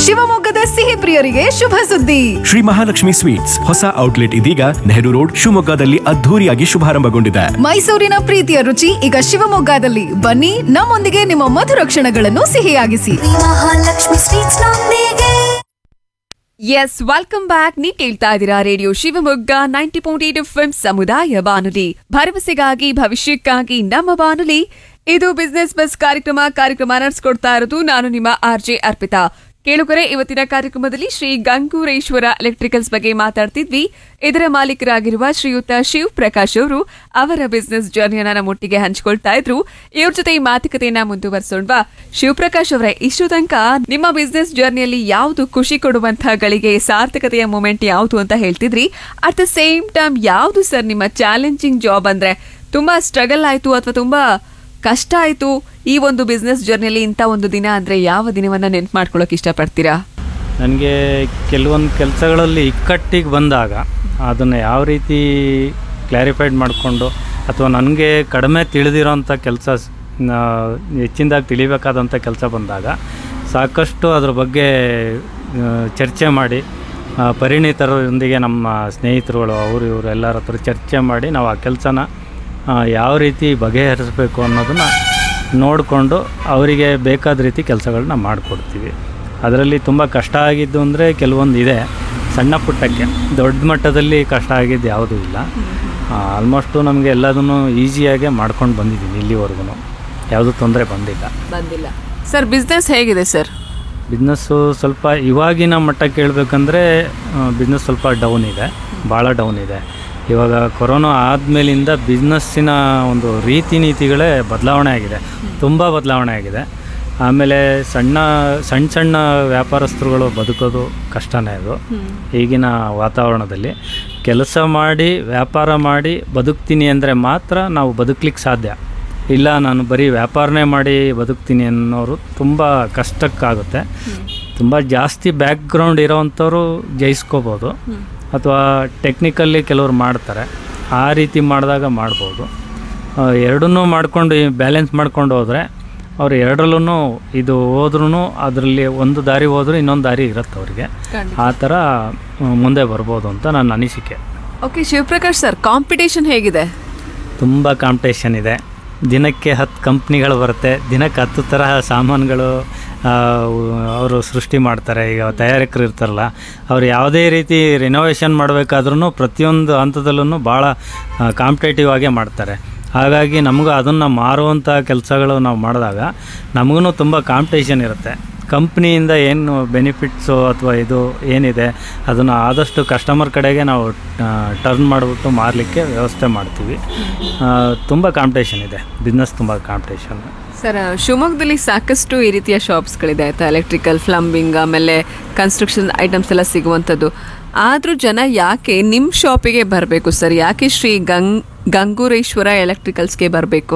ಶಿವಮೊಗ್ಗದ ಸಿಹಿ ಪ್ರಿಯರಿಗೆ ಶುಭ ಸುದ್ದಿ ಶ್ರೀ ಮಹಾಲಕ್ಷ್ಮಿ ಸ್ವೀಟ್ಸ್ ಹೊಸ ಔಟ್ಲೆಟ್ ಇದೀಗ ನೆಹರು ರೋಡ್ ಶಿವಮೊಗ್ಗದಲ್ಲಿ ಅದ್ಧೂರಿಯಾಗಿ ಶುಭಾರಂಭಗೊಂಡಿದೆ ಮೈಸೂರಿನ ಪ್ರೀತಿಯ ರುಚಿ ಈಗ ಶಿವಮೊಗ್ಗದಲ್ಲಿ ಬನ್ನಿ ನಮ್ಮೊಂದಿಗೆ ನಿಮ್ಮ ಮಧುರ ಕ್ಷಣಗಳನ್ನು ಸಿಹಿಯಾಗಿಸಿ ಮಹಾಲಕ್ಷ್ಮಿ ಸ್ವೀಟ್ಸ್ ನೊಂದಿಗೆ ಎಸ್ ವೆಲ್ಕಮ್ ಬ್ಯಾಕ್ ನೀವ್ ಕೇಳ್ತಾ ಇದ್ದೀರಾ radio Shivamogga ninety point eight F ಸಮುದಾಯ ಬಾನುಲಿ ಭರವಸೆಗಾಗಿ ಭವಿಷ್ಯಕ್ಕಾಗಿ ನಮ್ಮ ಬಾನುಲಿ ಇದು ಬಿಸ್ನೆಸ್ ಬಸ್ ಕಾರ್ಯಕ್ರಮ ಕಾರ್ಯಕ್ರಮ ನಡೆಸ್ಕೊಡ್ತಾ ಇರೋದು ನಾನು ನಿಮ್ಮ ಆರ್ ಜೆ ಅರ್ಪಿತಾ ಕೇಳುಗರೆ ಇವತ್ತಿನ ಕಾರ್ಯಕ್ರಮದಲ್ಲಿ ಶ್ರೀ ಗಂಗೂರೇಶ್ವರ ಎಲೆಕ್ಟ್ರಿಕಲ್ಸ್ ಬಗ್ಗೆ ಮಾತಾಡ್ತಿದ್ವಿ ಇದರ ಮಾಲೀಕರಾಗಿರುವ ಶ್ರೀಯುತ ಶಿವ್ ಪ್ರಕಾಶ್ ಅವರು ಅವರ ಬಿಸ್ನೆಸ್ ಜರ್ನಿಯನ್ನ ನಮ್ಮೊಟ್ಟಿಗೆ ಹಂಚ್ಕೊಳ್ತಾ ಇದ್ರು ಇವ್ರ ಜೊತೆ ಈ ಮಾತುಕತೆಯನ್ನ ಮುಂದುವರಿಸೋಣವಾ ಶಿವಪ್ರಕಾಶ್ ಅವರೇ ಇಷ್ಟು ತನಕ ನಿಮ್ಮ ಬಿಸ್ನೆಸ್ ಜರ್ನಿಯಲ್ಲಿ ಯಾವುದು ಖುಷಿ ಕೊಡುವಂತಹ ಗಳಿಗೆ ಸಾರ್ಥಕತೆಯ ಮೂಮೆಂಟ್ ಯಾವುದು ಅಂತ ಹೇಳ್ತಿದ್ರಿ ಅಟ್ ದ ಸೇಮ್ ಟೈಮ್ ಯಾವುದು ಸರ್ ನಿಮ್ಮ ಚಾಲೆಂಜಿಂಗ್ ಜಾಬ್ ಅಂದ್ರೆ ತುಂಬಾ ಸ್ಟ್ರಗಲ್ ಆಯ್ತು ಅಥವಾ ತುಂಬಾ ಕಷ್ಟ ಆಯ್ತು ಈ ಒಂದು ಬಿಸ್ನೆಸ್ ಜರ್ನಿಯಲ್ಲಿ ಇಂಥ ಒಂದು ದಿನ ಅಂದ್ರೆ ಯಾವ ದಿನವನ್ನ ನೆನ್ಪು ಮಾಡ್ಕೊಳ್ಳೋಕೆ ಇಷ್ಟಪಡ್ತೀರಾ ನನಗೆ ಕೆಲವೊಂದು ಕೆಲಸಗಳಲ್ಲಿ ಇಕ್ಕಟ್ಟಿಗೆ ಬಂದಾಗ ಅದನ್ನು ಯಾವ ರೀತಿ ಕ್ಲಾರಿಫೈಡ್ ಮಾಡಿಕೊಂಡು ಅಥವಾ ನನಗೆ ಕಡಿಮೆ ತಿಳಿದಿರೋಂಥ ಕೆಲಸ ಹೆಚ್ಚಿನದಾಗಿ ತಿಳಿಬೇಕಾದಂಥ ಕೆಲಸ ಬಂದಾಗ ಸಾಕಷ್ಟು ಅದ್ರ ಬಗ್ಗೆ ಆ, ಚರ್ಚೆ ಮಾಡಿ ಆ, ಪರಿಣಿತರೊಂದಿಗೆ ನಮ್ಮ ಸ್ನೇಹಿತರುಗಳು ಅವರು ಇವರು ಎಲ್ಲರ ಹತ್ರ ಚರ್ಚೆ ಮಾಡಿ ನಾವು ಆ ಕೆಲಸನ ಯಾವ ರೀತಿ ಬಗೆಹರಿಸಬೇಕು ಅನ್ನೋದನ್ನು ನೋಡಿಕೊಂಡು ಅವರಿಗೆ ಬೇಕಾದ ರೀತಿ ಕೆಲಸಗಳನ್ನ ಮಾಡಿಕೊಡ್ತೀವಿ ಅದರಲ್ಲಿ ತುಂಬ ಕಷ್ಟ ಆಗಿದ್ದು ಅಂದರೆ ಕೆಲವೊಂದು ಇದೆ ಸಣ್ಣ ಪುಟ್ಟಕ್ಕೆ ದೊಡ್ಡ ಮಟ್ಟದಲ್ಲಿ ಕಷ್ಟ ಆಗಿದ್ದು ಯಾವುದೂ ಇಲ್ಲ ಆಲ್ಮೋಸ್ಟು ನಮಗೆ ಎಲ್ಲದನ್ನು ಈಸಿಯಾಗೆ ಮಾಡ್ಕೊಂಡು ಬಂದಿದ್ದೀನಿ ಇಲ್ಲಿವರೆಗೂ ಯಾವುದೂ ತೊಂದರೆ ಬಂದಿಲ್ಲ ಬಂದಿಲ್ಲ ಸರ್ ಬಿಸ್ನೆಸ್ ಹೇಗಿದೆ ಸರ್ ಬಿಸ್ನೆಸ್ಸು ಸ್ವಲ್ಪ ಇವಾಗಿನ ಮಟ್ಟಕ್ಕೆ ಹೇಳ್ಬೇಕಂದ್ರೆ ಬಿಸ್ನೆಸ್ ಸ್ವಲ್ಪ ಡೌನ್ ಇದೆ ಭಾಳ ಡೌನ್ ಇದೆ ಇವಾಗ ಕೊರೋನಾ ಆದಮೇಲಿಂದ ಬಿಸ್ನೆಸ್ಸಿನ ಒಂದು ರೀತಿ ನೀತಿಗಳೇ ಬದಲಾವಣೆ ಆಗಿದೆ ತುಂಬ ಬದಲಾವಣೆ ಆಗಿದೆ ಆಮೇಲೆ ಸಣ್ಣ ಸಣ್ಣ ಸಣ್ಣ ವ್ಯಾಪಾರಸ್ಥರುಗಳು ಬದುಕೋದು ಕಷ್ಟನೇ ಅದು ಈಗಿನ ವಾತಾವರಣದಲ್ಲಿ ಕೆಲಸ ಮಾಡಿ ವ್ಯಾಪಾರ ಮಾಡಿ ಬದುಕ್ತೀನಿ ಅಂದರೆ ಮಾತ್ರ ನಾವು ಬದುಕಲಿಕ್ಕೆ ಸಾಧ್ಯ ಇಲ್ಲ ನಾನು ಬರೀ ವ್ಯಾಪಾರನೇ ಮಾಡಿ ಬದುಕ್ತೀನಿ ಅನ್ನೋರು ತುಂಬ ಕಷ್ಟಕ್ಕಾಗುತ್ತೆ ತುಂಬ ಜಾಸ್ತಿ ಬ್ಯಾಕ್ಗ್ರೌಂಡ್ ಇರೋವಂಥವ್ರು ಜಯಿಸ್ಕೋಬೋದು ಅಥವಾ ಟೆಕ್ನಿಕಲ್ಲಿ ಕೆಲವ್ರು ಮಾಡ್ತಾರೆ ಆ ರೀತಿ ಮಾಡಿದಾಗ ಮಾಡ್ಬೋದು ಎರಡನ್ನೂ ಮಾಡ್ಕೊಂಡು ಬ್ಯಾಲೆನ್ಸ್ ಮಾಡ್ಕೊಂಡು ಹೋದರೆ ಅವ್ರು ಎರಡರಲ್ಲೂ ಇದು ಹೋದ್ರೂ ಅದರಲ್ಲಿ ಒಂದು ದಾರಿ ಹೋದ್ರೂ ಇನ್ನೊಂದು ದಾರಿ ಇರುತ್ತೆ ಅವ್ರಿಗೆ ಆ ಥರ ಆ, ಮುಂದೆ ಬರ್ಬೋದು ಅಂತ ನನ್ನ ಅನಿಸಿಕೆ ಓಕೆ ಶಿವಪ್ರಕಾಶ್ ಸರ್ ಕಾಂಪಿಟೇಷನ್ ಹೇಗಿದೆ ತುಂಬ ಕಾಂಪಿಟೇಷನ್ ಇದೆ ದಿನಕ್ಕೆ ಹತ್ತು ಕಂಪ್ನಿಗಳು ಬರುತ್ತೆ ದಿನಕ್ಕೆ ಹತ್ತು ತರಹ ಸಾಮಾನುಗಳು ಅವರು ಸೃಷ್ಟಿ ಮಾಡ್ತಾರೆ ಈಗ ತಯಾರಕರು ಇರ್ತಾರಲ್ಲ ಅವ್ರು ಯಾವುದೇ ರೀತಿ ರಿನೋವೇಷನ್ ಮಾಡಬೇಕಾದ್ರೂ ಪ್ರತಿಯೊಂದು ಹಂತದಲ್ಲೂ ಭಾಳ ಕಾಂಪಿಟೇಟಿವ್ ಆಗೇ ಮಾಡ್ತಾರೆ ಹಾಗಾಗಿ ನಮಗೂ ಅದನ್ನು ಮಾರುವಂಥ ಕೆಲಸಗಳು ನಾವು ಮಾಡಿದಾಗ ನಮಗೂ ತುಂಬ ಕಾಂಪಿಟೇಷನ್ ಇರುತ್ತೆ ಕಂಪ್ನಿಯಿಂದ ಏನು ಬೆನಿಫಿಟ್ಸು ಅಥವಾ ಇದು ಏನಿದೆ ಅದನ್ನು ಆದಷ್ಟು ಕಸ್ಟಮರ್ ಕಡೆಗೆ ನಾವು ಟರ್ನ್ ಮಾಡಿಬಿಟ್ಟು ಮಾರಲಿಕ್ಕೆ ವ್ಯವಸ್ಥೆ ಮಾಡ್ತೀವಿ ತುಂಬ ಕಾಂಪಿಟೇಷನ್ ಇದೆ ಬಿಸ್ನೆಸ್ ತುಂಬ ಕಾಂಪಿಟೇಷನ್ ಸರ್ ಶಿವಮೊಗ್ಗದಲ್ಲಿ ಸಾಕಷ್ಟು ಈ ರೀತಿಯ ಶಾಪ್ಸ್ಗಳಿದೆ ಆಯ್ತಾ ಎಲೆಕ್ಟ್ರಿಕಲ್ ಪ್ಲಂಬಿಂಗ್ ಆಮೇಲೆ ಕನ್ಸ್ಟ್ರಕ್ಷನ್ ಐಟಮ್ಸ್ ಎಲ್ಲ ಸಿಗುವಂಥದ್ದು ಆದರೂ ಜನ ಯಾಕೆ ನಿಮ್ಮ ಶಾಪಿಗೆ ಬರಬೇಕು ಸರ್ ಯಾಕೆ ಶ್ರೀ ಗಂಗ್ ಗಂಗೂರೇಶ್ವರ ಎಲೆಕ್ಟ್ರಿಕಲ್ಸ್ಗೆ ಬರಬೇಕು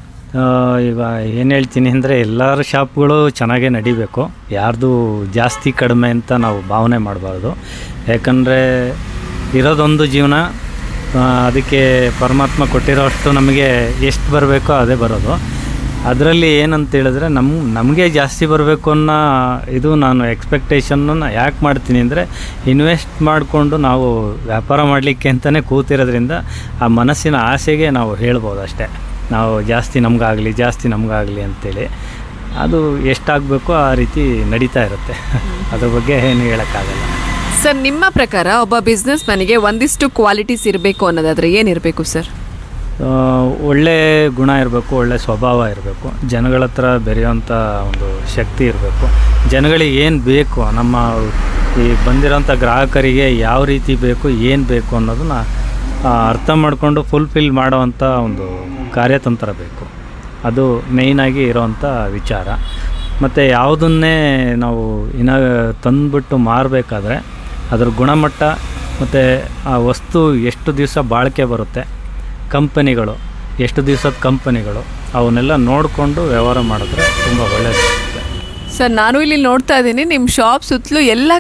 ಈಗ ಏನು ಹೇಳ್ತೀನಿ ಅಂದರೆ ಎಲ್ಲರ ಶಾಪ್ಗಳು ಚೆನ್ನಾಗೇ ನಡಿಬೇಕು ಯಾರ್ದು ಜಾಸ್ತಿ ಕಡಿಮೆ ಅಂತ ನಾವು ಭಾವನೆ ಮಾಡಬಾರ್ದು ಯಾಕಂದರೆ ಇರೋದೊಂದು ಜೀವನ ಆ, ಅದಕ್ಕೆ ಪರಮಾತ್ಮ ಕೊಟ್ಟಿರೋಷ್ಟು ನಮಗೆ ಎಷ್ಟು ಬರಬೇಕೋ ಅದೇ ಬರೋದು ಅದರಲ್ಲಿ ಏನಂತ ಹೇಳಿದ್ರೆ ನಮ್ಮ ನಮಗೆ ಜಾಸ್ತಿ ಬರಬೇಕು ಅನ್ನೋ ಇದು ನಾನು ಎಕ್ಸ್ಪೆಕ್ಟೇಷನ್ನ ಯಾಕೆ ಮಾಡ್ತೀನಿ ಅಂದರೆ ಇನ್ವೆಸ್ಟ್ ಮಾಡಿಕೊಂಡು ನಾವು ವ್ಯಾಪಾರ ಮಾಡಲಿಕ್ಕೆ ಅಂತಲೇ ಕೂತಿರೋದ್ರಿಂದ ಆ ಮನಸ್ಸಿನ ಆಸೆಗೆ ನಾವು ಹೇಳ್ಬೋದು ಅಷ್ಟೇ ನಾವು ಜಾಸ್ತಿ ನಮಗಾಗಲಿ ಜಾಸ್ತಿ ನಮಗಾಗಲಿ ಅಂತೇಳಿ ಅದು ಎಷ್ಟಾಗಬೇಕೋ ಆ ರೀತಿ ನಡೀತಾ ಇರುತ್ತೆ ಅದ್ರ ಬಗ್ಗೆ ಏನು ಹೇಳೋಕ್ಕಾಗಲ್ಲ ಸರ್ ನಿಮ್ಮ ಪ್ರಕಾರ ಒಬ್ಬ ಬಿಸ್ನೆಸ್ ಮ್ಯಾನಿಗೆ ಒಂದಿಷ್ಟು ಕ್ವಾಲಿಟೀಸ್ ಇರಬೇಕು ಅನ್ನೋದಾದ್ರೆ ಏನಿರಬೇಕು ಸರ್ ಆ, ಒಳ್ಳೆ ಗುಣ ಇರಬೇಕು ಒಳ್ಳೆ ಸ್ವಭಾವ ಇರಬೇಕು ಜನಗಳ ಹತ್ರ ಬೆರೆಯುವಂಥ ಒಂದು ಶಕ್ತಿ ಇರಬೇಕು ಜನಗಳಿಗೆ ಏನು ಬೇಕು ನಮ್ಮ ಈ ಬಂದಿರೋಂಥ ಗ್ರಾಹಕರಿಗೆ ಯಾವ ರೀತಿ ಬೇಕು ಏನು ಬೇಕು ಅನ್ನೋದನ್ನ ಆ, ಅರ್ಥ ಮಾಡಿಕೊಂಡು ಫುಲ್ಫಿಲ್ ಮಾಡೋವಂಥ ಒಂದು ಕಾರ್ಯತಂತ್ರ ಬೇಕು ಅದು ಮೇಯ್ನಾಗಿ ಇರೋವಂಥ ವಿಚಾರ ಮತ್ತು ಯಾವುದನ್ನೇ ನಾವು ಇನ್ನು ತಂದುಬಿಟ್ಟು ಮಾರಬೇಕಾದ್ರೆ ಅದರ ಗುಣಮಟ್ಟ ಮತ್ತು ಆ ವಸ್ತು ಎಷ್ಟು ದಿವಸ ಬಾಳಿಕೆ ಬರುತ್ತೆ ಕಂಪನಿಗಳು ಎಷ್ಟು ದಿವಸದ ಕಂಪನಿಗಳು ಅವನ್ನೆಲ್ಲ ನೋಡಿಕೊಂಡು ವ್ಯವಹಾರ ಮಾಡಿದ್ರೆ ತುಂಬ ಒಳ್ಳೆಯದಿರುತ್ತೆ ಸರ್ ನಾನು ಇಲ್ಲಿ ನೋಡ್ತಾ ಇದ್ದೀನಿ ನಿಮ್ಮ ಶಾಪ್ ಸುತ್ತಲೂ ಎಲ್ಲ